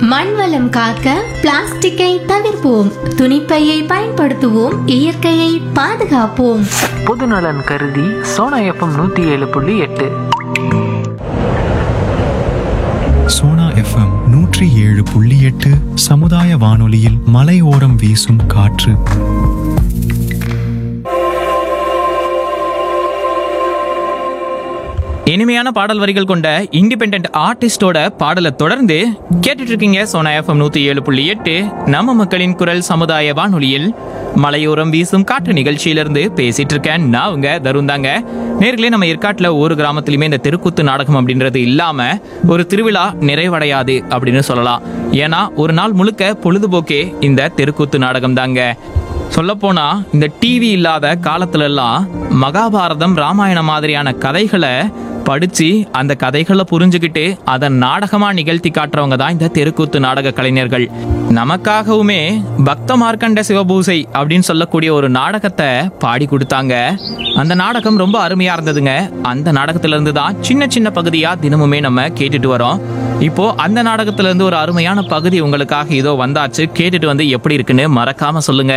மண் வளம் காக்க பிளாஸ்டிக்கை தவிர்ப்போம் துணிப்பையை பயன்படுத்துவோம் இயற்கையை பாதுகாப்போம் பொதுநலன் கருதி சோனா எஃப்எம் நூற்றி ஏழு புள்ளி எட்டு சோனா எஃப்எம் நூற்றி ஏழு புள்ளி எட்டு சமுதாய வானொலியில் மலையோரம் வீசும் காற்று இனிமையான பாடல் வரிகள் கொண்ட இண்டிபெண்ட் ஆர்டிஸ்டோட பாடலை தொடர்ந்து கேட்டுட்டு இருக்கீங்க சோனா எஃப்எம் நூத்தி ஏழு புள்ளி எட்டு நம்ம மக்களின் குரல் சமுதாய வானொலியில் மலையோரம் வீசும் காற்று நிகழ்ச்சியிலிருந்து பேசிட்டு இருக்கேன் நான் உங்க தருண் தாங்க நேர்களே நம்ம ஏற்காட்டில் ஒரு கிராமத்திலுமே இந்த தெருக்கூத்து நாடகம் அப்படின்றது இல்லாம ஒரு திருவிழா நிறைவடையாது அப்படின்னு சொல்லலாம் ஏன்னா ஒரு நாள் முழுக்க பொழுதுபோக்கே இந்த தெருக்கூத்து நாடகம் தாங்க சொல்லப்போனா இந்த டிவி இல்லாத காலத்துல எல்லாம் மகாபாரதம் ராமாயணம் மாதிரியான கதைகளை படிச்சு அந்த கதைகளை புரிஞ்சுக்கிட்டு அதை நாடகமா நிகழ்த்தி காட்டுறவங்க தான் இந்த தெருக்கூத்து நாடக கலைஞர்கள் நமக்காகவுமே பக்த மார்க்கண்ட சிவபூசை அப்படின்னு சொல்லக்கூடிய ஒரு நாடகத்தை பாடி கொடுத்தாங்க அந்த நாடகம் ரொம்ப அருமையா இருந்ததுங்க அந்த நாடகத்துல இருந்து தான் சின்ன சின்ன பகுதியா தினமுமே நம்ம கேட்டுட்டு வரோம் இப்போ அந்த நாடகத்துல இருந்து ஒரு அருமையான பகுதி உங்களுக்காக இதோ வந்தாச்சு கேட்டுட்டு வந்து எப்படி இருக்குன்னு மறக்காம சொல்லுங்க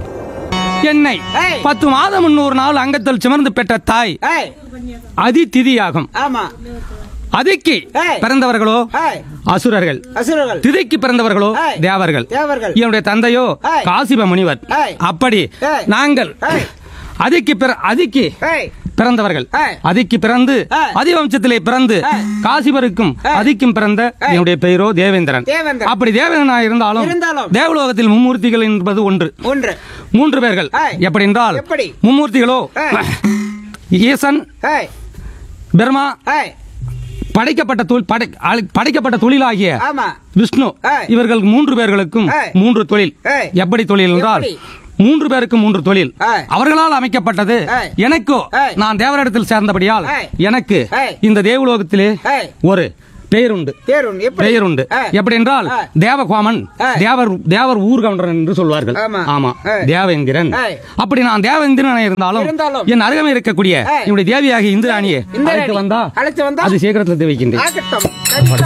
என்னை பத்து மாதம் முன்னூறு நாள் அங்கத்தில் சுமர்ந்து பெற்ற தாய் ஏய், அதி திதியாகும் ஆமா அதிக்கு ஏய். பிறந்தவர்களோ ஏய், அசுரர்கள் அசுரர்கள் திதிக்கு பிறந்தவர்களோ ஏய். தேவர்கள் தேவர்கள். என்னுடைய தந்தையோ ஏய். காசிப முனிவர் ஏய். அப்படி ஏய். நாங்கள் ஏய். அதிக்கு பிற அதிக்கு ஏய், பிறந்தவர்கள் ஏய். அதிக்கு பிறந்து ஏய். அதிவம்சத்திலே பிறந்து ஏய். காசிபருக்கும் ஏய். அதிக்கும் பிறந்த ஏய். என்னுடைய பெயரோ தேவேந்திரன் தேவேந்திரன். அப்படி தேவேந்திரனா இருந்தாலும் இருந்தாலும். தேவலோகத்தில் மும்மூர்த்திகள் என்பது ஒன்று ஒன்று மூன்று பேர்கள் ஏய். எப்படி என்றால் எப்படி? மும்மூர்த்திகளோ ஏய். ஈசன் ஏய், பிரம்மா ஏய், படைக்கப்பட்ட தொழில் படை ஆளு- படைக்கப்பட்ட தொழிலாகிய ஆமா விஷ்ணு ஏய். இவர்கள் மூன்று பேர்களுக்கும் ஏய். மூன்று தொழில் ஏய். எப்படி தொழில் என்றால் எப்படி? மூன்று பேருக்கு மூன்று தொழில் ஏய். அவர்களால் அமைக்கப்பட்டது ஏய். எனக்கோ ஏய். நான் தேவரிடத்தில் சேர்ந்தபடியால் ஏய். எனக்கு ஏய். இந்த தேவலோகத்திலே ஏய். ஒரு பெயர் உண்டு தேருன் எப்படி பெயர் உண்டு ஏய், எப்படி என்றால் ஏய். தேவகோமன் ஏய். தேவர் தேவர் ஊர்கவுண்டரன் என்று சொல்வார்கள் ஆமா. ஆமா ஏய். தேவேந்திரன் ஏய். அப்படி நான் தேவேந்திரன் இருந்தாலும் இருந்தாலும். என் அருகமே இருக்கக்கூடிய ஏய். என்னுடைய தேவியாகிய இந்திராணியை இந்திராணி. அழைத்து வந்தா அழைத்து வந்தா? அது சீக்கிரத்தில் வைக்கின்றேன் ஆகட்டும்